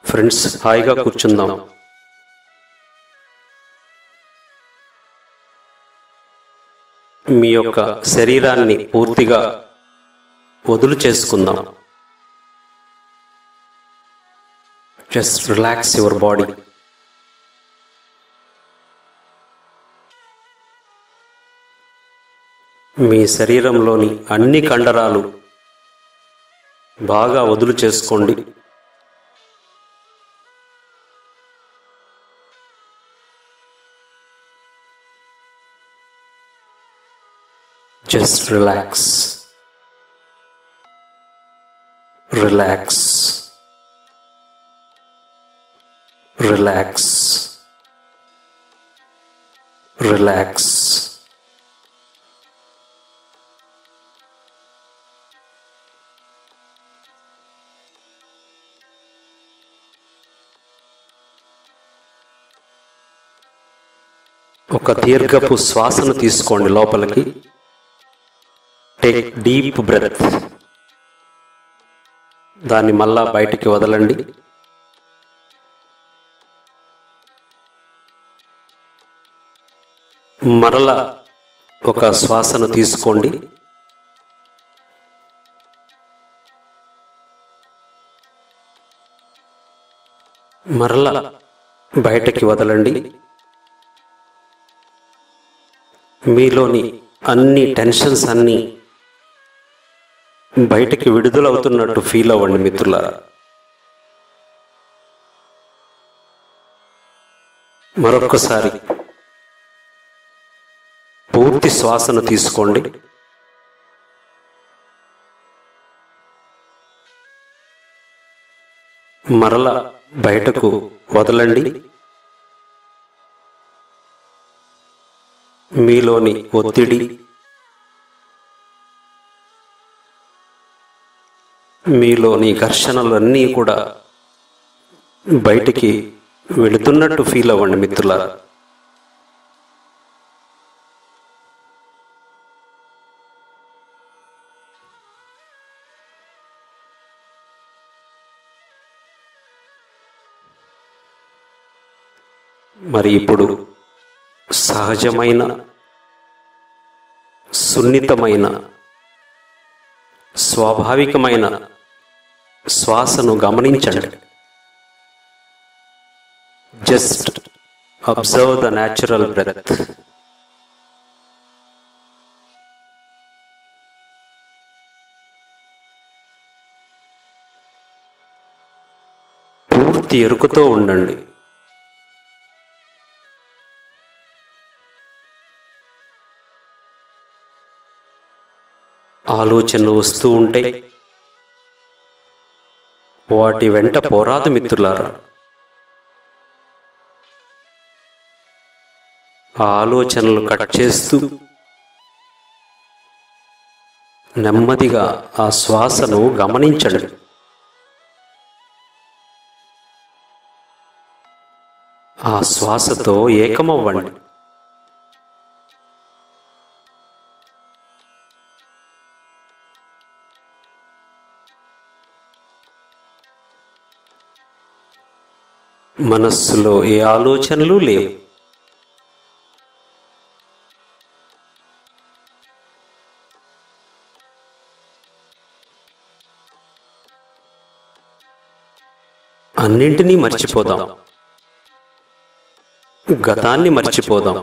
Friends హాయిగా కూర్చుందాం మీ యొక్క శరీరాన్ని పూర్తిగా వదులు చేసుకుందాం జస్ట్ రిలాక్స్ యువర్ బాడీ మీ శరీరంలోని అన్ని కండరాలు బాగా వదులు చేసుకోండి Just relax. Relax. Relax. Relax. ఒక దీర్ఘపు శ్వాసను తీసుకోండి లోపలికి టేక్ డీప్ బ్రెత్ దాన్ని మళ్ళా బయటికి వదలండి మరల ఒక శ్వాసను తీసుకోండి మరల బయటకి వదలండి మీలోని అన్ని టెన్షన్స్ అన్నీ బయటికి విడుదలవుతున్నట్టు ఫీల్ అవ్వండి మిత్రులారా మరొకసారి పూర్తి శ్వాసను తీసుకోండి మరల బయటకు వదలండి మీలోని ఒత్తిడి మీలోని ఘర్షణలు అన్నీ కూడా బయటికి వెళుతున్నట్టు ఫీల్ అవ్వండి మిత్రులారా మరి ఇప్పుడు సహజమైన సున్నితమైన స్వాభావికమైన శ్వాసను గమనించండి just observe the natural breath పూర్తి ఎరుకుతో ఉండండి ఆలోచనలు వస్తూ ఉంటే వాటి వెంట పోరాదు మిత్రులారా ఆ ఆలోచనలు కట్ చేస్తూ నెమ్మదిగా ఆ శ్వాసను గమనించండి ఆ శ్వాసతో ఏకమవ్వండి మనస్సులో ఏ ఆలోచనలు లేవు అన్నింటినీ మర్చిపోదాం గతాన్ని మర్చిపోదాం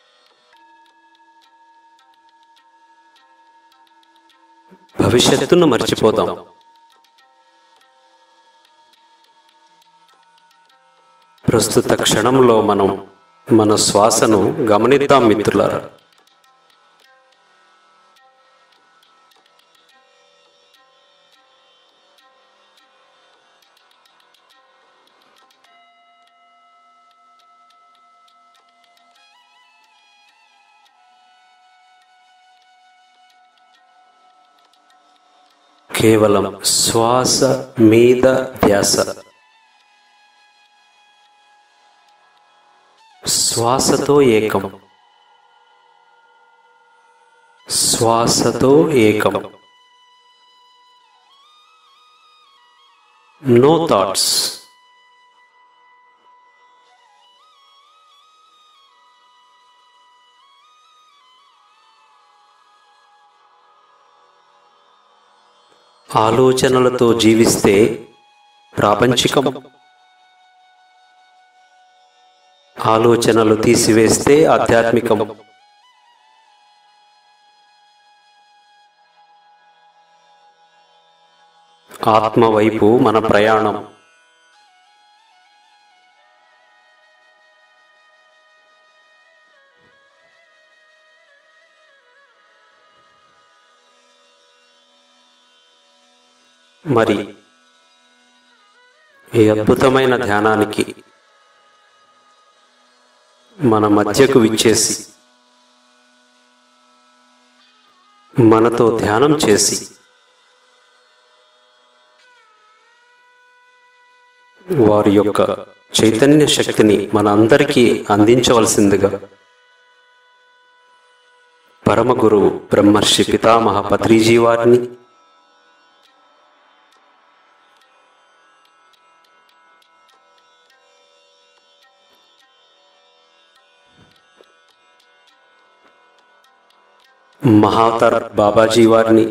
భవిష్యత్తును మర్చిపోదాం ప్రస్తుత క్షణంలో మనం మన శ్వాసను గమనిద్దాం మిత్రులారా కేవలం శ్వాస మీద ధ్యాస శ్వాసతో ఏకం శ్వాసతో ఏకం నో థాట్స్ ఆలోచనలతో జీవిస్తే ప్రాపంచికం ఆలోచనలు తీసివేస్తే ఆధ్యాత్మికం ఆత్మ వైపు మన ప్రయాణం మరి ఈ అద్భుతమైన ధ్యానానికి మన మధ్యకు విచ్చేసి మనతో ధ్యానం చేసి వారి యొక్క చైతన్య శక్తిని మన అందరికీ అందించవలసిందిగా పరమ గురువు బ్రహ్మర్షి పితామహ పత్రిజీ వారిని మహాతర్ బాబాజీ వారిని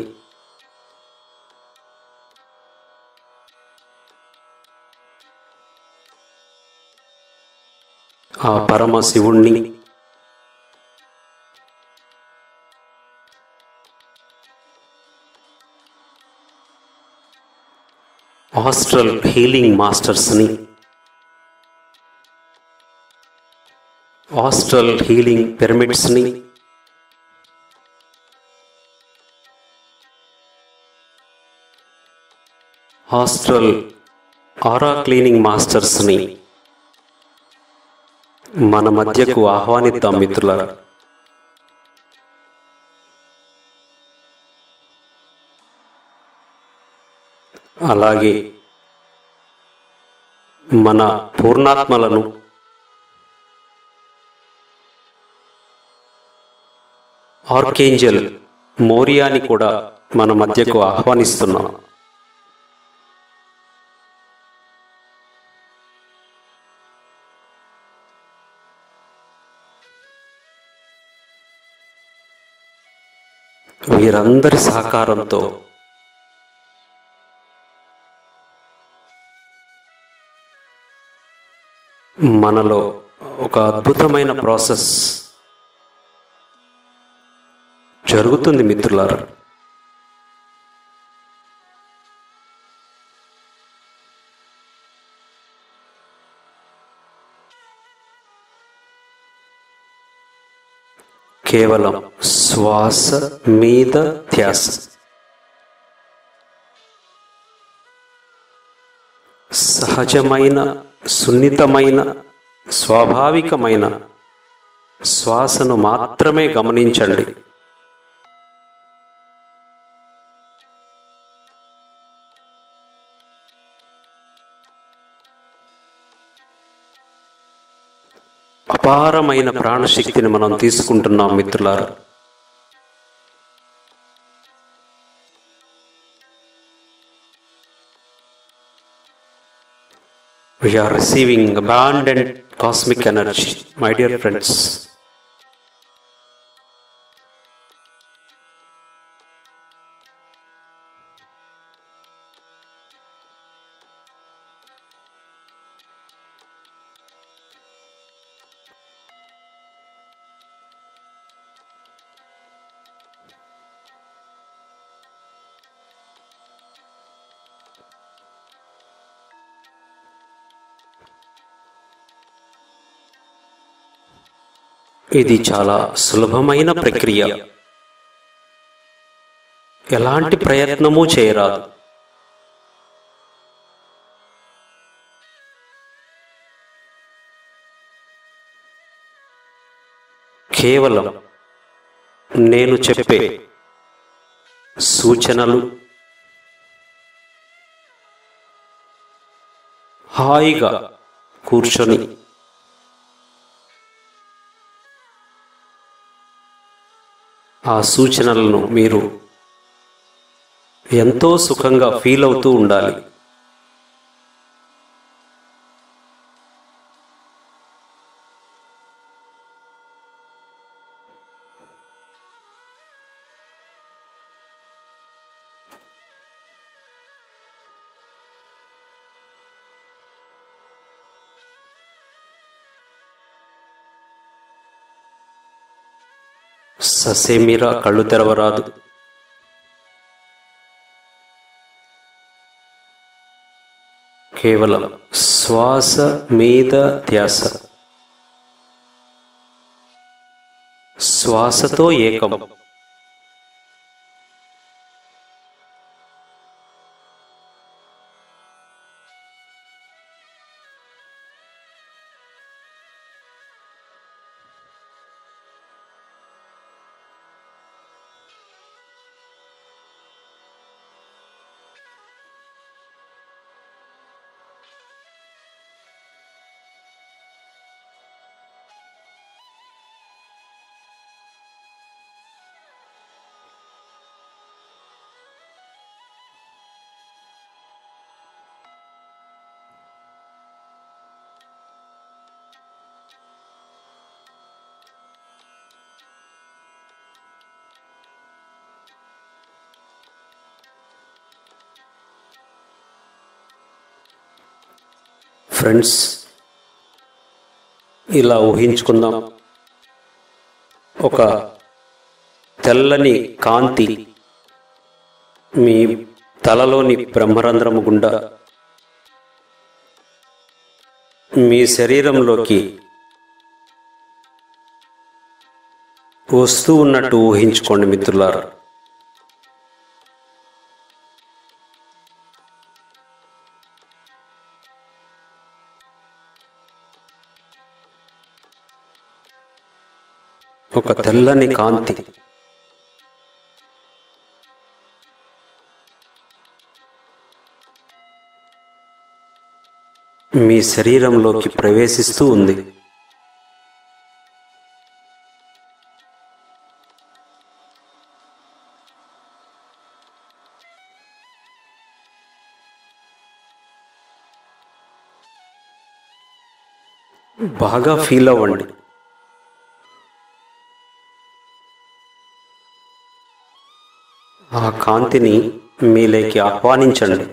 ఆ పరమ శివుణ్ణి హాస్టల్ హీలింగ్ మాస్టర్స్ని హాస్టల్ హీలింగ్ పిరమిడ్స్ని హాస్టల్ ఆరా క్లీనింగ్ మాస్టర్స్ని మన మధ్యకు ఆహ్వానిద్దాం మిత్రులారా అలాగే మన పూర్ణాత్మలను ఆర్కేంజల్ మోరియాని కూడా మన మధ్యకు ఆహ్వానిస్తున్నాం వీరందరి సహకారంతో మనలో ఒక అద్భుతమైన ప్రాసెస్ జరుగుతుంది మిత్రులారా కేవలం శ్వాస మీద ధ్యాస సహజమైన సున్నితమైన స్వాభావికమైన శ్వాసను మాత్రమే గమనించండి అపారమైన ప్రాణశక్తిని మనం తీసుకుంటున్నాం మిత్రులారా We are receiving abundant cosmic energy, my dear friends. ఇది చాలా సులభమైన ప్రక్రియ ఎలాంటి ప్రయత్నము చేయరాదు కేవలం నేను చెప్పే సూచనలు హాయిగా కూర్చొని ఆ సూచనలను మీరు ఎంతో సుఖంగా ఫీల్ అవుతూ ఉండాలి ససేమిరా కళ్ళు తెరవరాదు కేవలం శ్వాస మీద ధ్యాస శ్వాసతో ఏకం ఫ్రెండ్స్ ఇలా ఊహించుకుందాం ఒక తెల్లని కాంతి మీ తలలోని బ్రహ్మరంధ్రము గుండా మీ శరీరంలోకి వస్తూ ఉన్నట్టు ఊహించుకోండి మిత్రులారా ఒక తెల్లని కాంతి మీ శరీరంలోకి ప్రవేశిస్తూ ఉంది బాగా ఫీల్ అవ్వండి ఆ కాంతిని మీలోకి ఆహ్వానించండి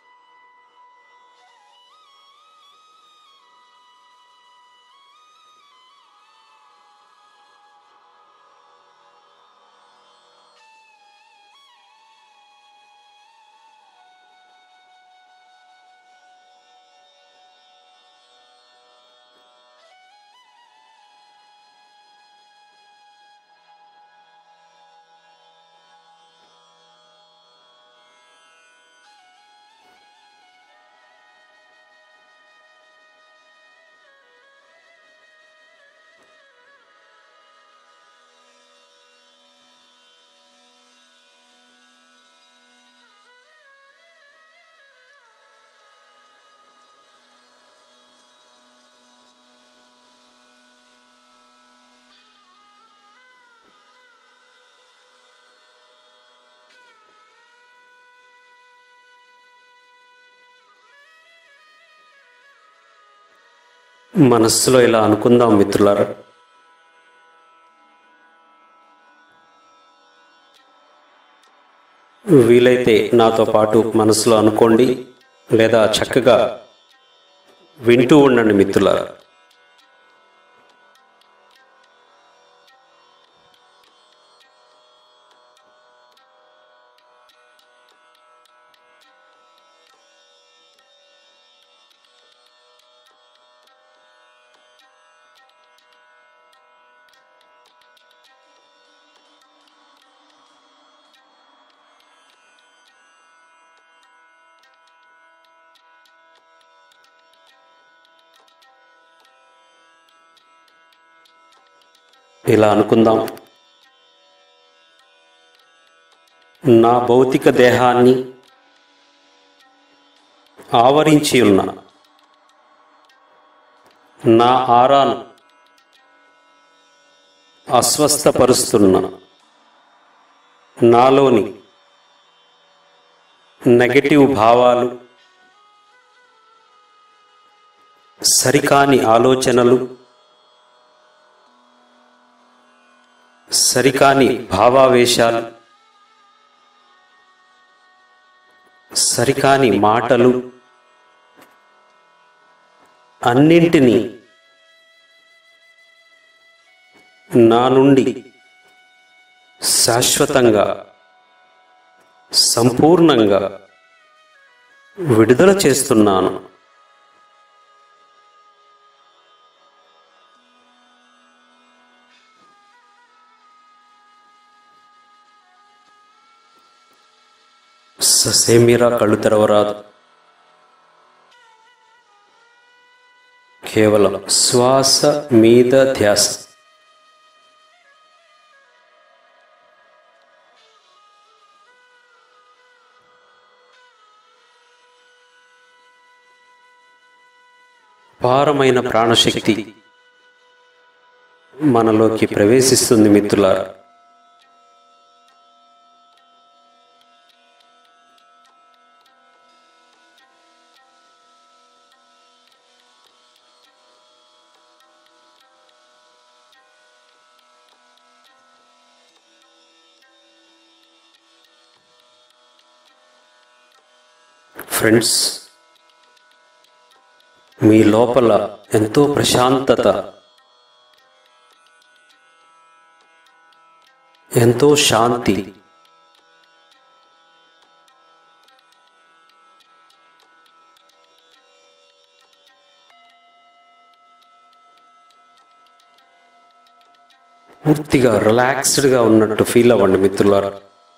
మనస్సులో ఇలా అనుకుందాం మిత్రులారా వీలైతే నాతో పాటు మనసులో అనుకోండి లేదా చక్కగా వింటూ ఉండండి మిత్రులారా ఇలా అనుకుందాం నా భౌతిక దేహాన్ని ఆవరించి ఉన్న నా ఆరాను అస్వస్థపరుస్తున్న నాలోని నెగటివ్ భావాలు సరికాని ఆలోచనలు సరికాని భావావేశాలు సరికాని మాటలు అన్నింటినీ నా నుండి శాశ్వతంగా సంపూర్ణంగా విడుదల చేస్తున్నాను ససేమిరా కళ్ళు తెరవరాదు కేవలం శ్వాస మీద ధ్యాస అపారమైన ప్రాణశక్తి మనలోకి ప్రవేశిస్తుంది మిత్రులారా ఫ్రెండ్స్ మీ లోపల ఎంతో ప్రశాంతత ఎంతో శాంతి పూర్తిగా రిలాక్స్డ్గా ఉన్నట్టు ఫీల్ అవ్వండి మిత్రులారా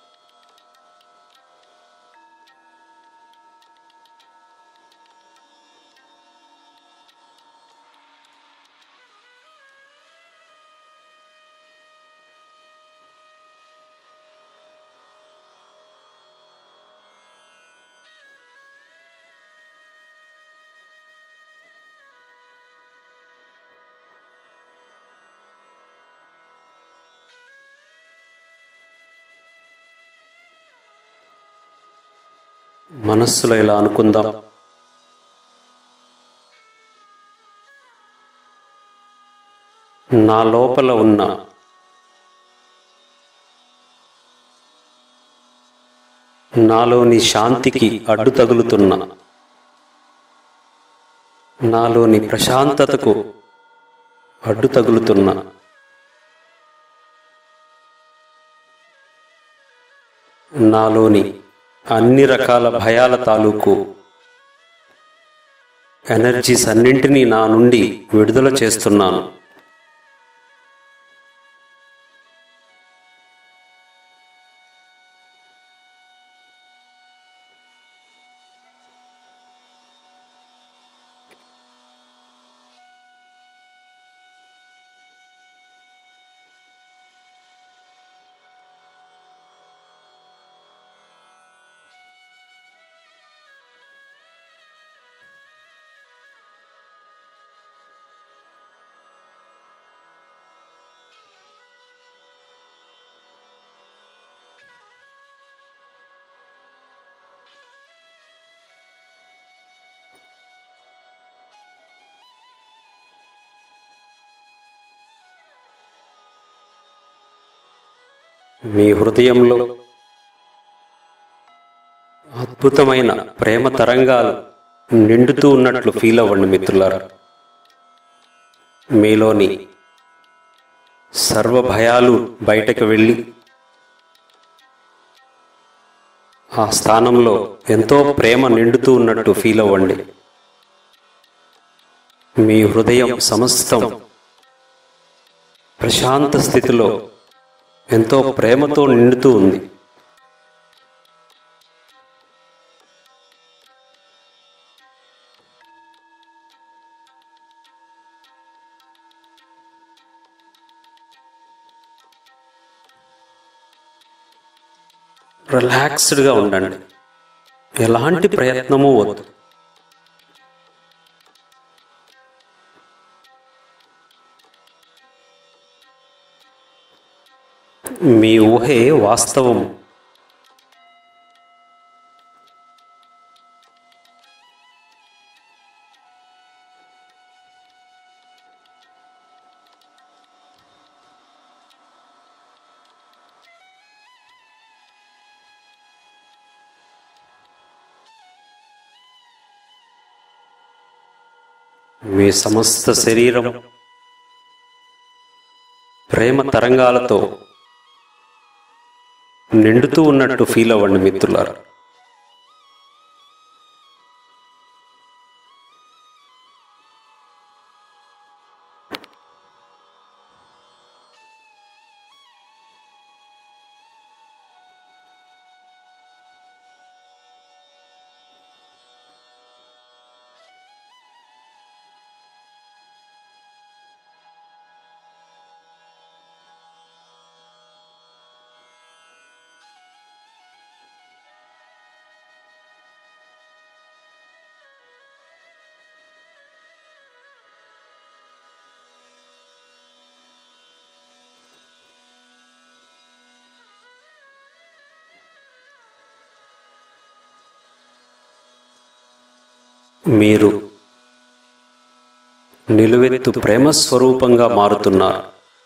మనస్సులో ఇలా అనుకుందాం నా లోపల ఉన్న నాలోని శాంతికి అడ్డు తగులుతున్న నాలోని ప్రశాంతతకు అడ్డు తగులుతున్న నాలోని అన్ని రకాల భయాల తాలూకు ఎనర్జీస్ అన్నింటినీ నా నుండి విడుదల చేస్తున్నాను మీ హృదయంలో అద్భుతమైన ప్రేమ తరంగాలు నిండుతూ ఉన్నట్లు ఫీల్ అవ్వండి మిత్రులారా మీలోని సర్వ భయాలు బయటకు వెళ్ళి ఆ స్థానంలో ఎంతో ప్రేమ నిండుతూ ఉన్నట్టు ఫీల్ అవ్వండి మీ హృదయం సమస్తం ప్రశాంత స్థితిలో ఎంతో ప్రేమతో నిండుతూ ఉంది రిలాక్స్డ్గా ఉండండి ఎలాంటి ప్రయత్నము వద్దు మీ ఊహే వాస్తవం మీ సమస్త శరీరం ప్రేమ తరంగాలతో నిండుతూ ఉన్నట్టు ఫీల్ అవ్వండి మిత్రులారా మీరు నిలువెత్తు ప్రేమ స్వరూపంగా మారుతున్నారు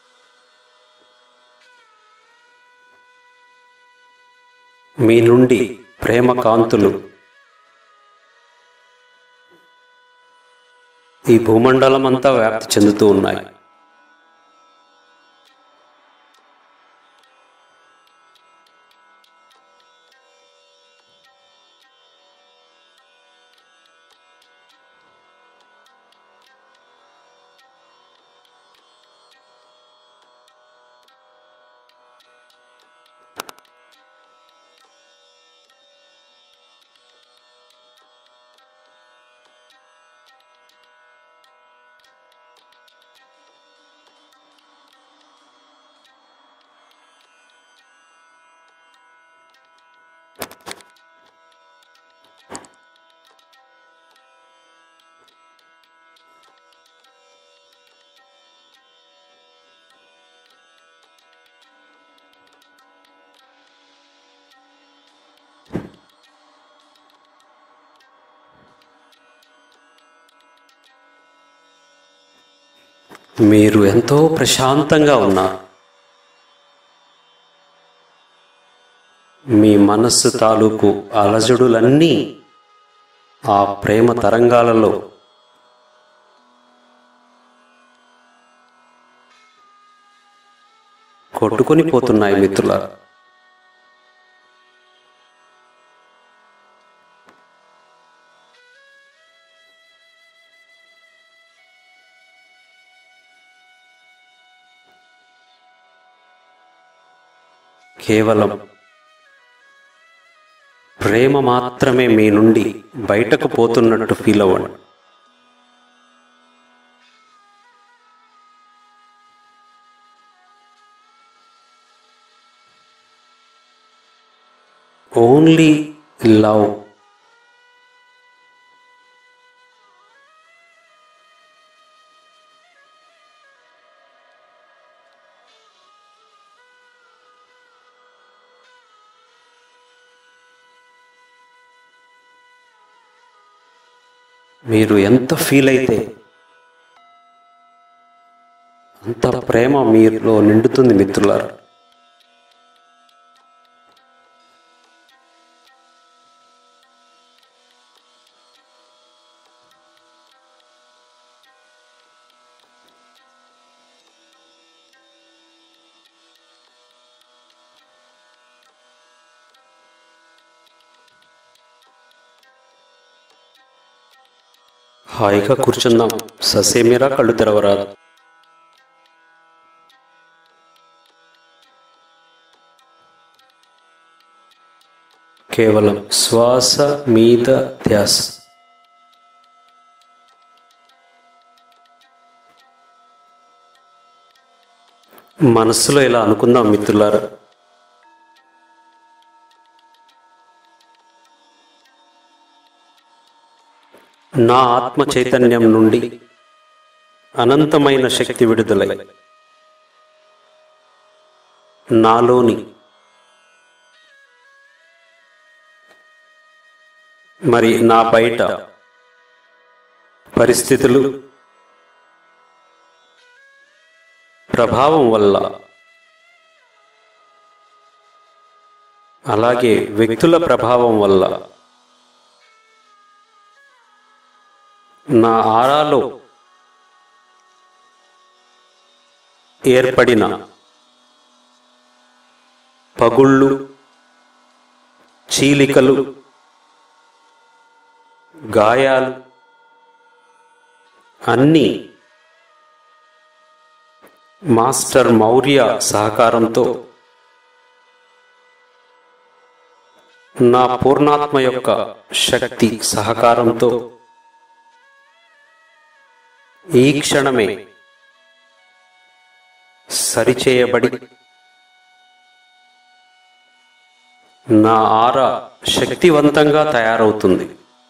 మీ నుండి ప్రేమ కాంతులు ఈ భూమండలం అంతా వ్యాప్తి చెందుతూ ఉన్నాయి మీరు ఎంతో ప్రశాంతంగా ఉన్నారు మీ మనస్సు తాలూకు అలజడులన్నీ ఆ ప్రేమ తరంగాలలో కొట్టుకొని పోతున్నాయి మిత్రులారా కేవలం ప్రేమ మాత్రమే మీ నుండి బయటకు పోతున్నట్టు ఫీల్ అవ్వండి ఓన్లీ లవ్ మీరు ఎంత ఫీల్ అయితే అంత ప్రేమ మీలో నిండుతుంది మిత్రులారా హాయిగా కూర్చుందాం ససేమిరా కళ్ళు తెరవరాదు కేవలం శ్వాస మీద ధ్యాస మనస్సులో ఇలా అనుకుందాం మిత్రులారా నా ఆత్మ చైతన్యం నుండి అనంతమైన శక్తి విడుదలై నాలోని మరి నా బయట పరిస్థితులు ప్రభావం వల్ల అలాగే వ్యక్తుల ప్రభావం వల్ల నా ఆరాలో ఏర్పడిన పగుళ్ళు చీలికలు గాయాలు అన్నీ మాస్టర్ మౌర్య సహకారంతో నా పూర్ణాత్మ యొక్క శక్తి సహకారంతో ఈ క్షణమే సరిచేయబడి నా ఆర శక్తివంతంగా తయారవుతుంది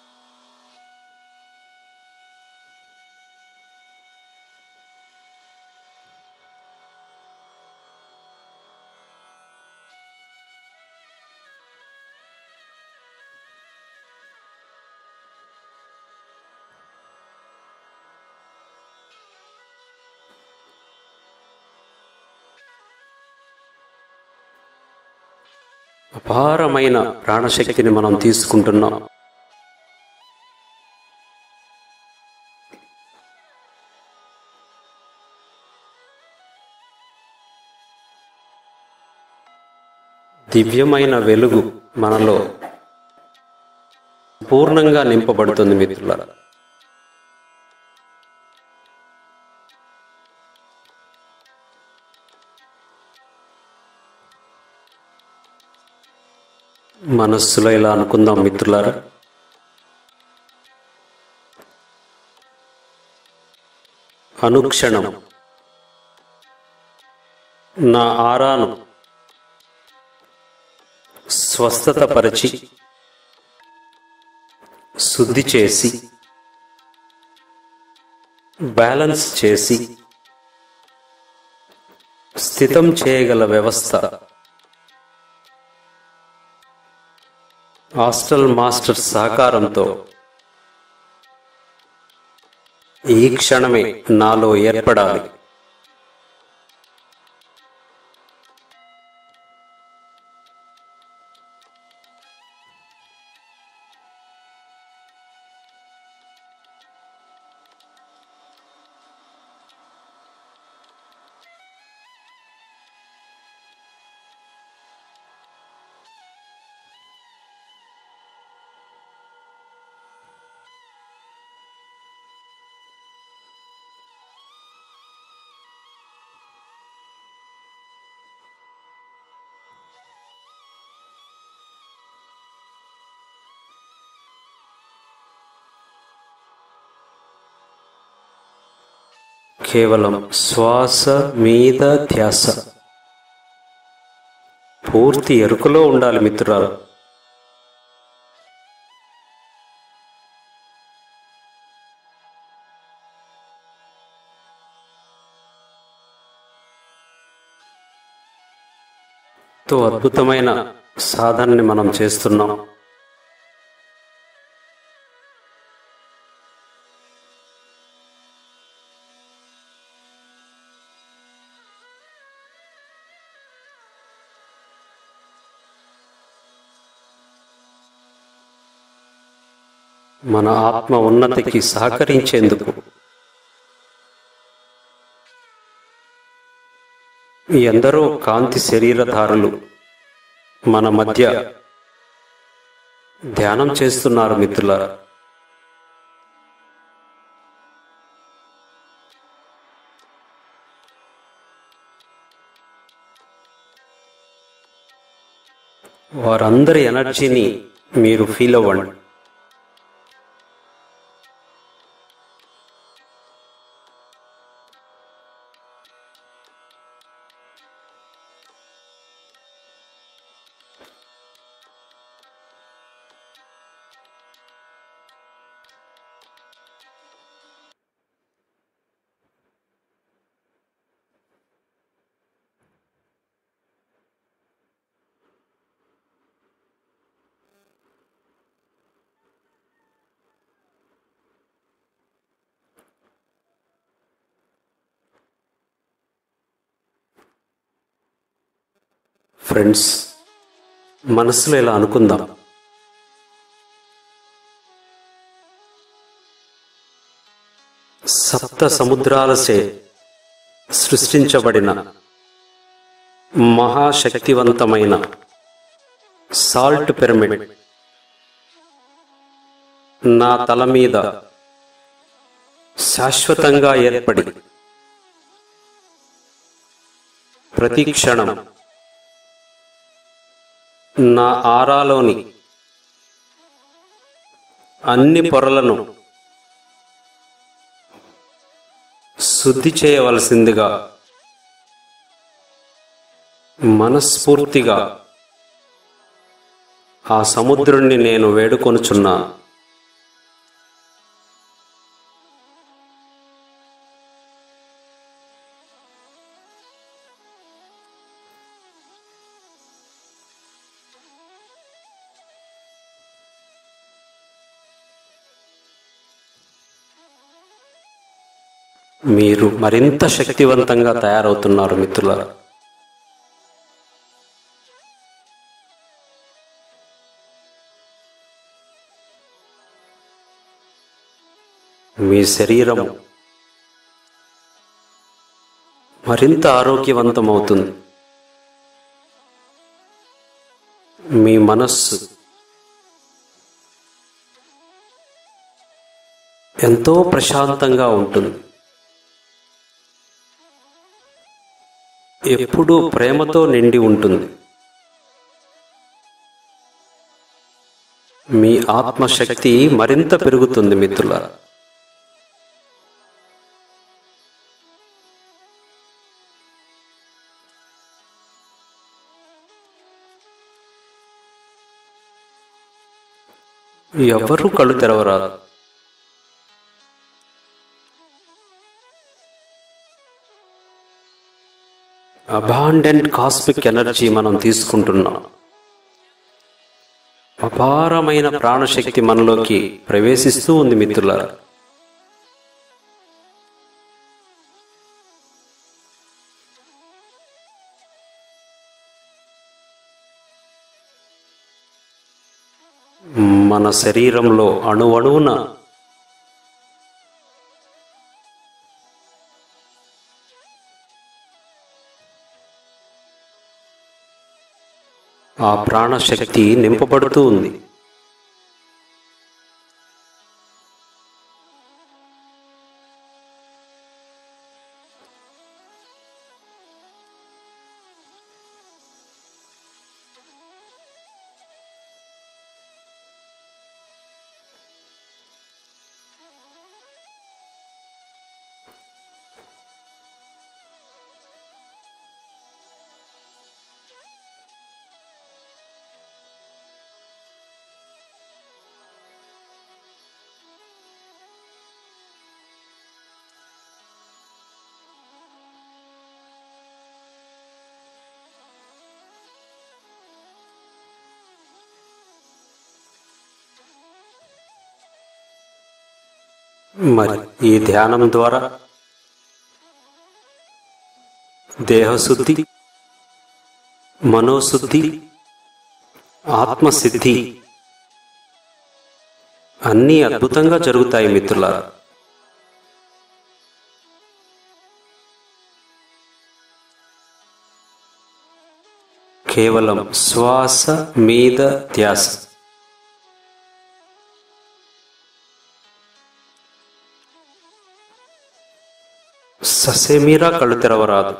అపారమైన ప్రాణశక్తిని మనం తీసుకుంటున్నాం దివ్యమైన వెలుగు మనలో పూర్ణంగా నింపబడుతుంది మిత్రులారా మనస్సులో ఇలా అనుకుందాం మిత్రులారా అనుక్షణం నా ఆరాను స్వస్థత పరిచి శుద్ధి చేసి బ్యాలెన్స్ చేసి స్థితం చేయగల వ్యవస్థ హాస్టల్ మాస్టర్ సహకారంతో ఈ క్షణమే నాలో ఏర్పడాలి కేవలం శ్వాస మీద ధ్యాస పూర్తి ఎరుకలో ఉండాలి మిత్రురాలు ఎంతో అద్భుతమైన సాధనని మనం చేస్తున్నాం మన ఆత్మ ఉన్నతికి సహకరించేందుకు ఎందరో కాంతి శరీరధారులు మన మధ్య ధ్యానం చేస్తున్నారు మిత్రులారా వారందరి ఎనర్జీని మీరు ఫీల్ అవ్వండి ఫ్రెండ్స్ మనసులో ఇలా అనుకుందాం సప్త సముద్రాలచే సృష్టించబడిన మహాశక్తివంతమైన సాల్ట్ పిరమిడ్ నా తల మీద శాశ్వతంగా ఏర్పడి ప్రతి క్షణం నా ఆరాలోని అన్ని పొరలను శుద్ధి చేయవలసిందిగా మనస్ఫూర్తిగా ఆ సముద్రుణ్ణి నేను వేడుకొనుచున్నా మీరు మరింత శక్తివంతంగా తయారవుతున్నారు మిత్రులారా మీ శరీరం మరింత ఆరోగ్యవంతమవుతుంది మీ మనస్సు ఎంతో ప్రశాంతంగా ఉంటుంది ఎప్పుడూ ప్రేమతో నిండి ఉంటుంది మీ ఆత్మశక్తి మరింత పెరుగుతుంది మిత్రులారా ఎవరు కళ్ళు తెరవరాదు అబాండెంట్ కాస్మిక్ ఎనర్జీ మనం తీసుకుంటున్నాం అపారమైన ప్రాణశక్తి మనలోకి ప్రవేశిస్తూ ఉంది మిత్రులారా మన శరీరంలో అణువణువున ఆ ప్రాణశక్తి నింపబడుతూ ఉంది మరి ఈ ధ్యానం ద్వారా దేహశుద్ధి మనోశుద్ధి ఆత్మసిద్ధి అన్నీ అద్భుతంగా జరుగుతాయి మిత్రులారా కేవలం శ్వాస మీద ధ్యాస ససేమీరా కళ్ళు తెరవరాదు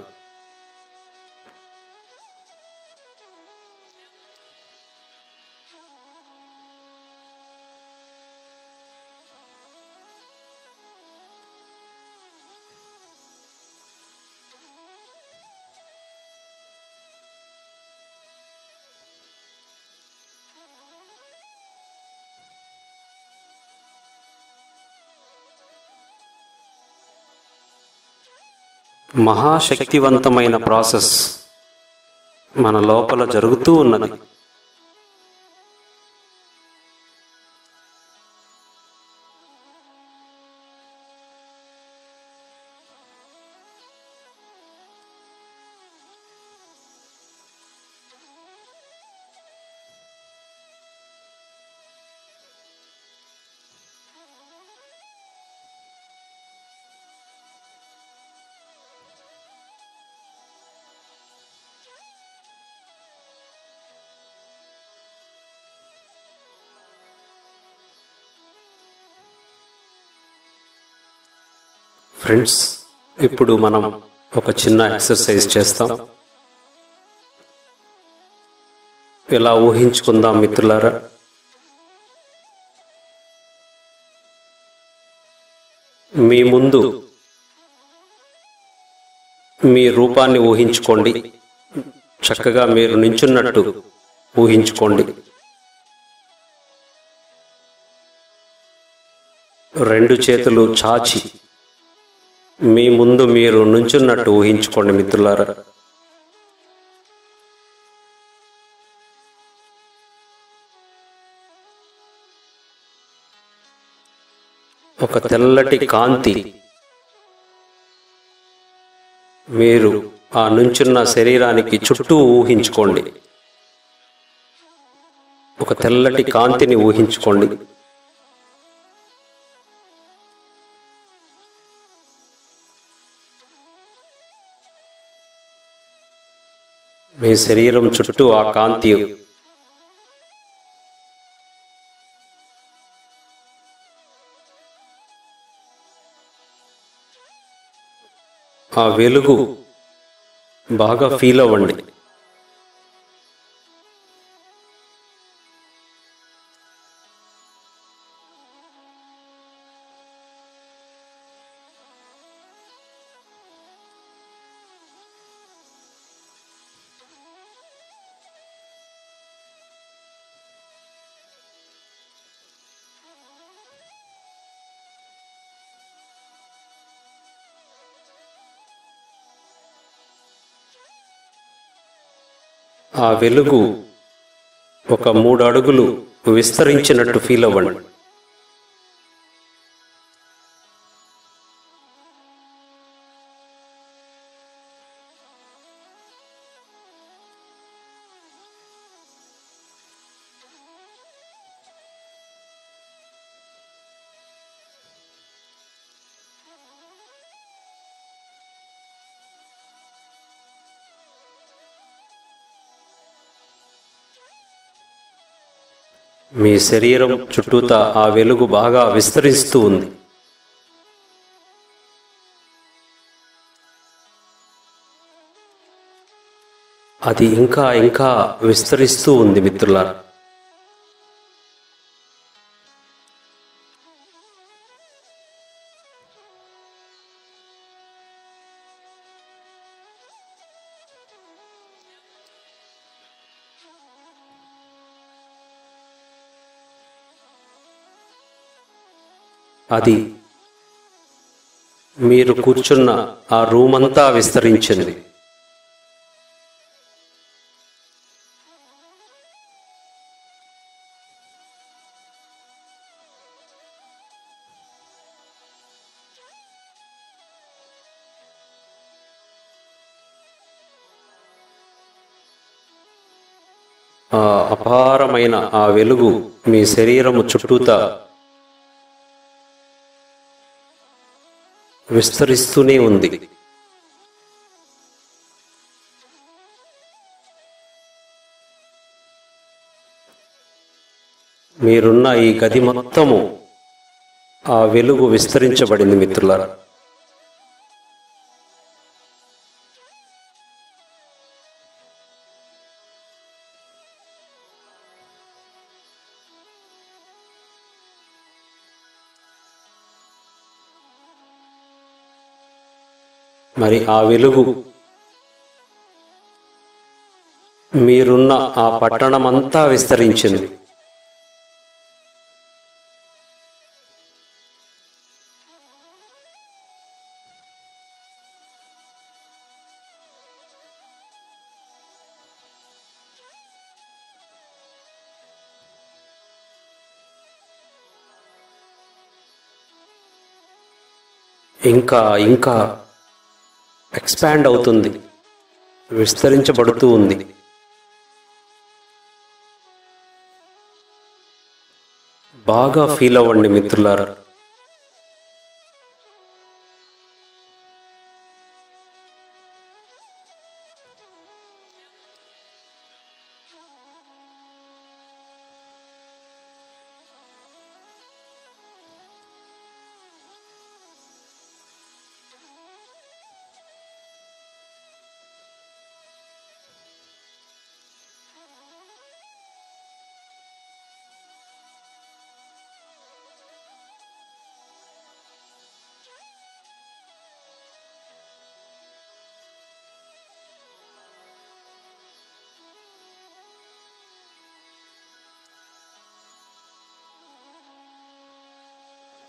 మహాశక్తివంతమైన ప్రాసెస్ మన లోపల జరుగుతూ ఉన్నది ఫ్రెండ్స్ ఇప్పుడు మనం ఒక చిన్న ఎక్సర్సైజ్ చేస్తాం ఇలా ఊహించుకుందాం మిత్రులారా మీ ముందు మీ రూపాన్ని ఊహించుకోండి చక్కగా మీరు నించున్నట్టు ఊహించుకోండి రెండు చేతులు చాచి మీ ముందు మీరు నుంచున్నట్టు ఊహించుకోండి మిత్రులారా ఒక తెల్లటి కాంతి మీరు ఆ నుంచున్న శరీరానికి చుట్టూ ఊహించుకోండి ఒక తెల్లటి కాంతిని ఊహించుకోండి మీ శరీరం చుట్టూ ఆ కాంతి ఆ వెలుగు బాగా ఫీల్ అవ్వండి ఆ వెలుగు ఒక మూడు అడుగులు విస్తరించినట్టు ఫీల్ అవ్వండి మీ శరీరం చుట్టూతా ఆ వెలుగు బాగా విస్తరిస్తూ ఉంది అది ఇంకా ఇంకా విస్తరిస్తూ ఉంది మిత్రులారా అది మీరు కూర్చున్న ఆ రూమ్ అంతా విస్తరించింది ఆ అపారమైన ఆ వెలుగు మీ శరీరము చుట్టూతా విస్తరిస్తూనే ఉంది మీరున్న ఈ గది మొత్తము ఆ వెలుగు విస్తరించబడింది మిత్రులారా మరి ఆ వెలుగు మీరున్న ఆ పట్టణమంతా విస్తరించింది ఇంకా ఇంకా ఎక్స్పాండ్ అవుతుంది విస్తరించబడుతూ ఉంది బాగా ఫీల్ అవ్వండి మిత్రులారా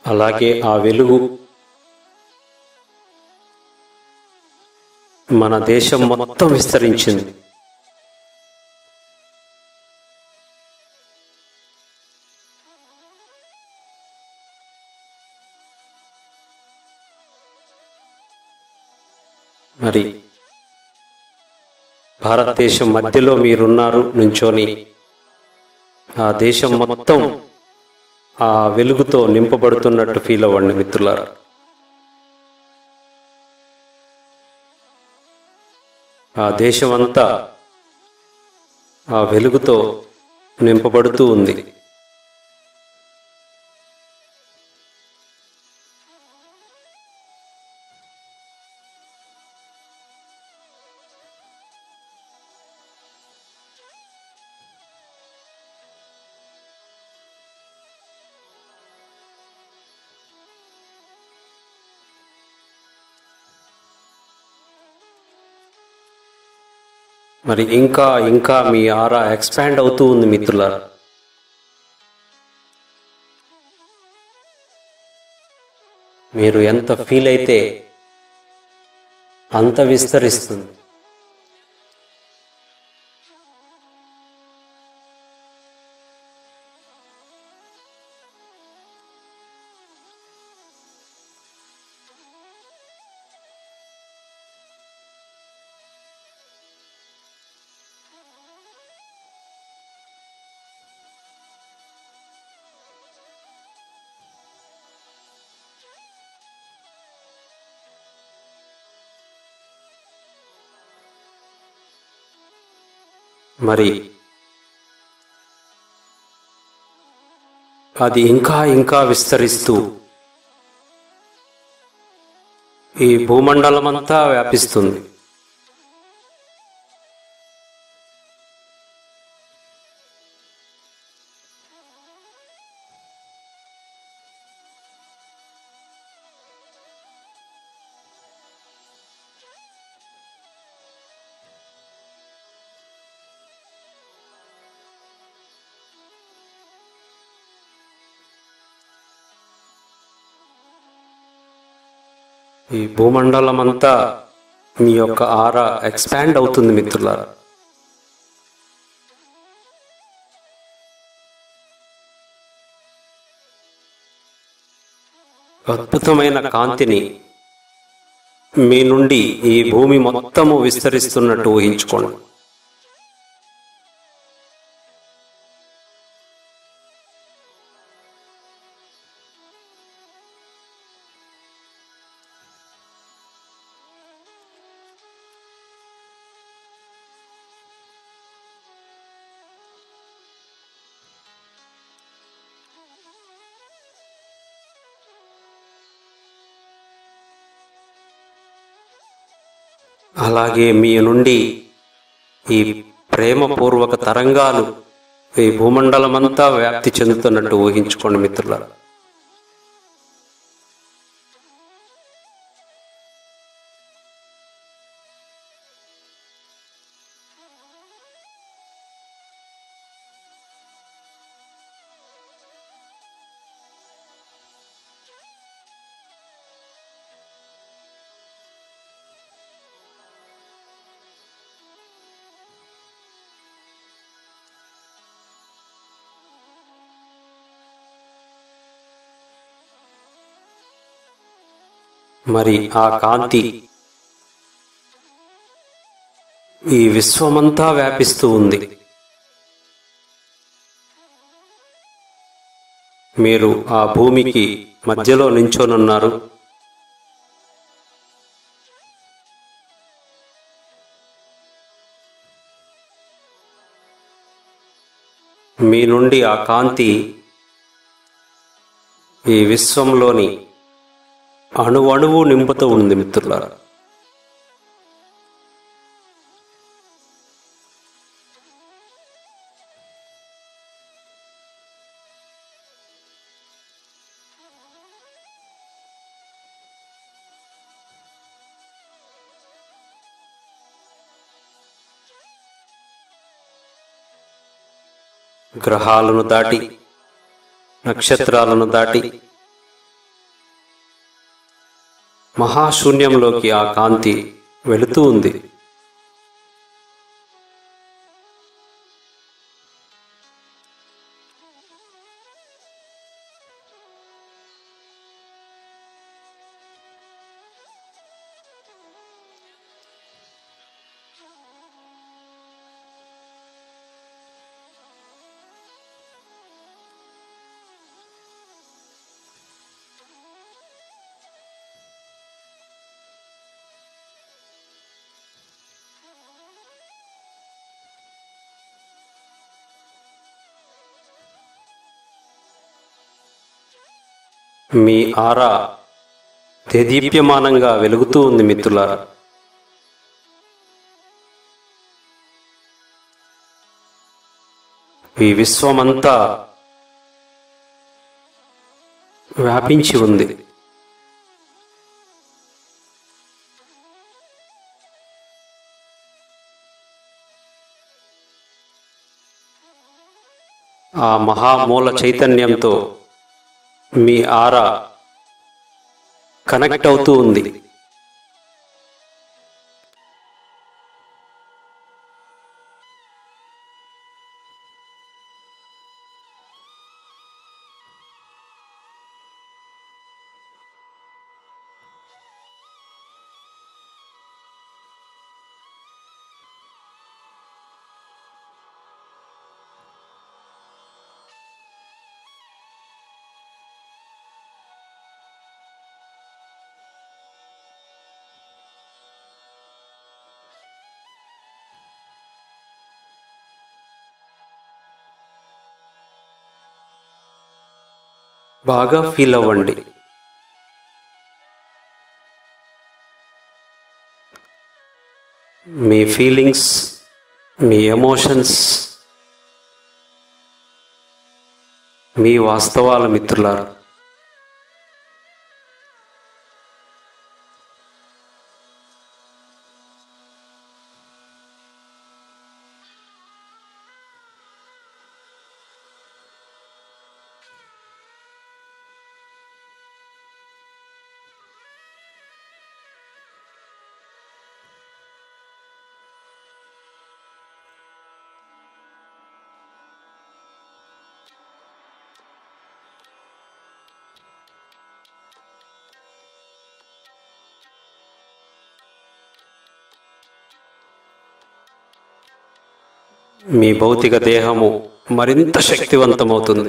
అలాగే ఆ వెలుగు మన దేశం మొత్తం విస్తరించింది మరి భారతదేశం మధ్యలో మీరున్నారు నుంచొని ఆ దేశం మొత్తం ఆ వెలుగుతో నింపబడుతున్నట్టు ఫీల్ అవ్వండి మిత్రులారా ఆ దేశమంతా ఆ వెలుగుతో నింపబడుతూ ఉంది మరి ఇంకా ఇంకా మీ ఆరా ఎక్స్పాండ్ అవుతూ ఉంది మిత్రులారా మీరు ఎంత ఫీల్ అయితే అంత విస్తరిస్తుంది మరి అది ఇంకా ఇంకా విస్తరిస్తూ ఈ భూమండలమంతా వ్యాపిస్తుంది ఈ భూమండలం అంతా మీ యొక్క ఆరా ఎక్స్పాండ్ అవుతుంది మిత్రులారా అద్భుతమైన కాంతిని మీ నుండి ఈ భూమి మొత్తము విస్తరిస్తున్నట్టు ఊహించుకోండి అలాగే మీ నుండి ఈ ప్రేమపూర్వక తరంగాలు ఈ భూమండలమంతా వ్యాప్తి చెందుతున్నట్టు ఊహించుకోండి మిత్రులారా మరి ఆ కాంతి ఈ విశ్వమంతా వ్యాపిస్తూ ఉంది మీరు ఆ భూమికి మధ్యలో నించోనున్నారు మీ నుండి ఆ కాంతి ఈ విశ్వంలోని అణువణువు నింపుతూ ఉంది మిత్రులారా గ్రహాలను దాటి నక్షత్రాలను దాటి మహాశూన్యంలోకి ఆ కాంతి వెళుతూ ఉంది మీ ఆరా దేదీప్యమానంగా వెలుగుతూ ఉంది మిత్రులారా ఈ విశ్వమంతా వ్యాపించి ఉంది ఆ మహామూల చైతన్యంతో మీ ఆరా కనెక్ట్ అవుతూ ఉంది బాగా ఫీల్ అవ్వండి మీ ఫీలింగ్స్ మీ ఎమోషన్స్ మీ వాస్తవాల మిత్రులారా మీ భౌతిక దేహము మరింత శక్తివంతమవుతుంది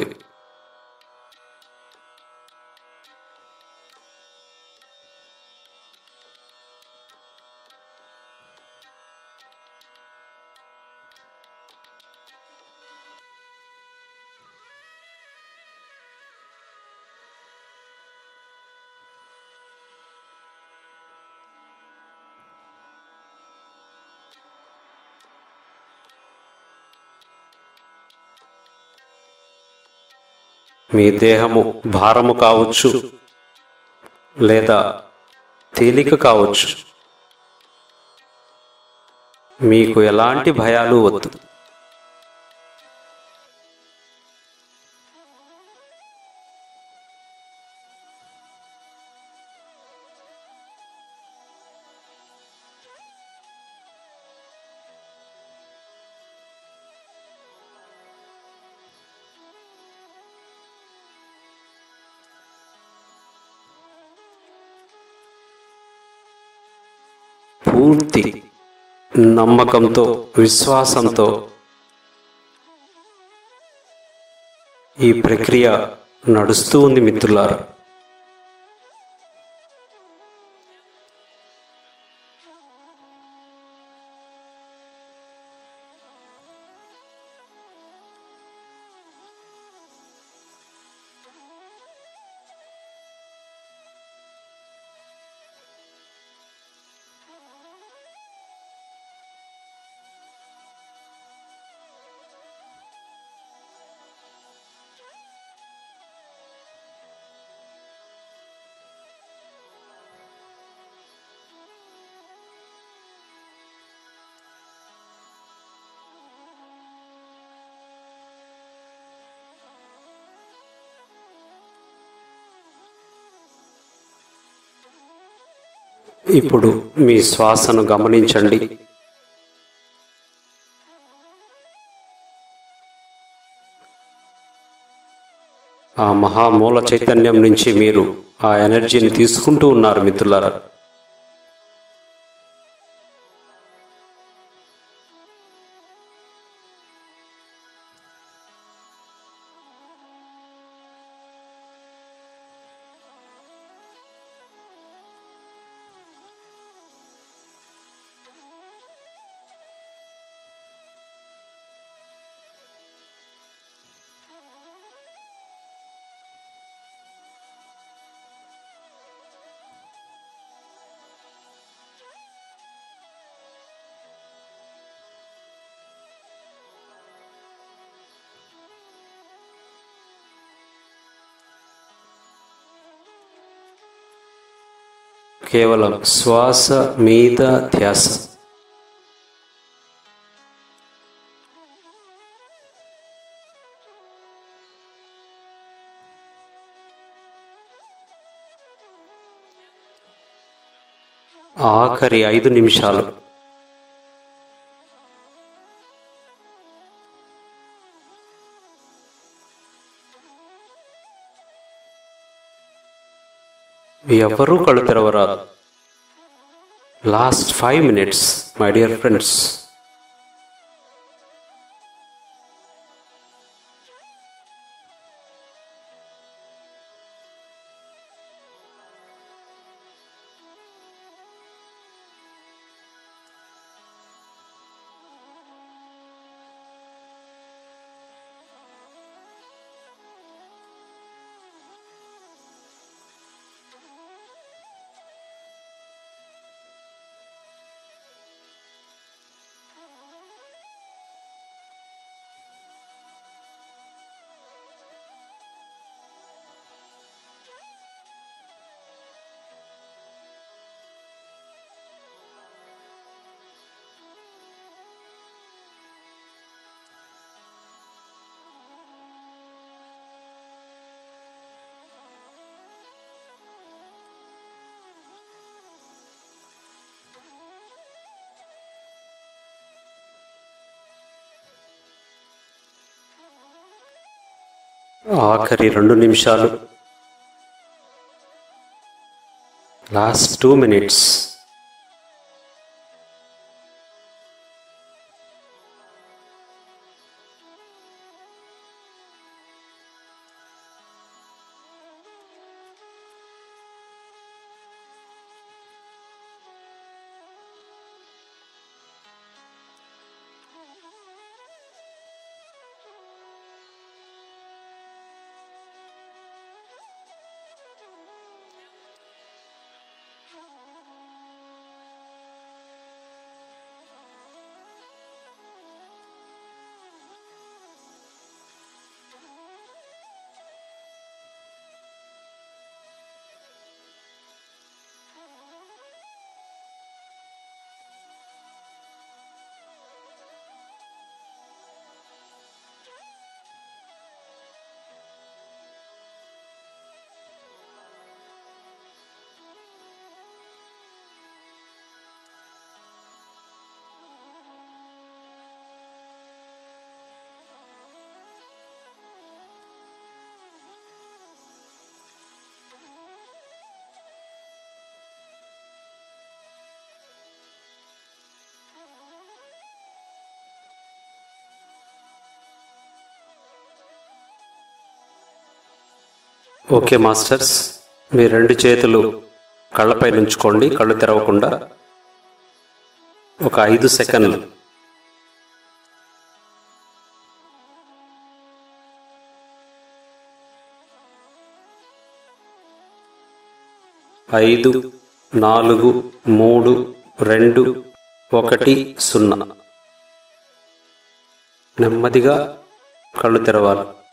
మీ దేహము భారము కావచ్చు లేదా తేలిక కావచ్చు మీకు ఎలాంటి భయాలు వద్దు పూర్తి నమ్మకంతో విశ్వాసంతో ఈ ప్రక్రియ నడుస్తూ ఉంది మిత్రులారా ఇప్పుడు మీ శ్వాసను గమనించండి ఆ మహామూల చైతన్యం నుంచి మీరు ఆ ఎనర్జీని తీసుకుంటూ ఉన్నారు మిత్రులారా కేవలం శ్వాస మీద ధ్యాస ఆఖరి ఐదు నిమిషాలు ఎవరూ కళ్ళు తెరవరాదు last five minutes my dear friends ఆఖరి రెండు నిమిషాలు last two minutes okay masters మీ రెండు చేతులు కళ్ళపై ఉంచుకోండి కళ్ళు తెరవకుండా ఒక ఐదు సెకండ్లు ఐదు నాలుగు మూడు రెండు ఒకటి సున్నా నెమ్మదిగా కళ్ళు తెరవాలి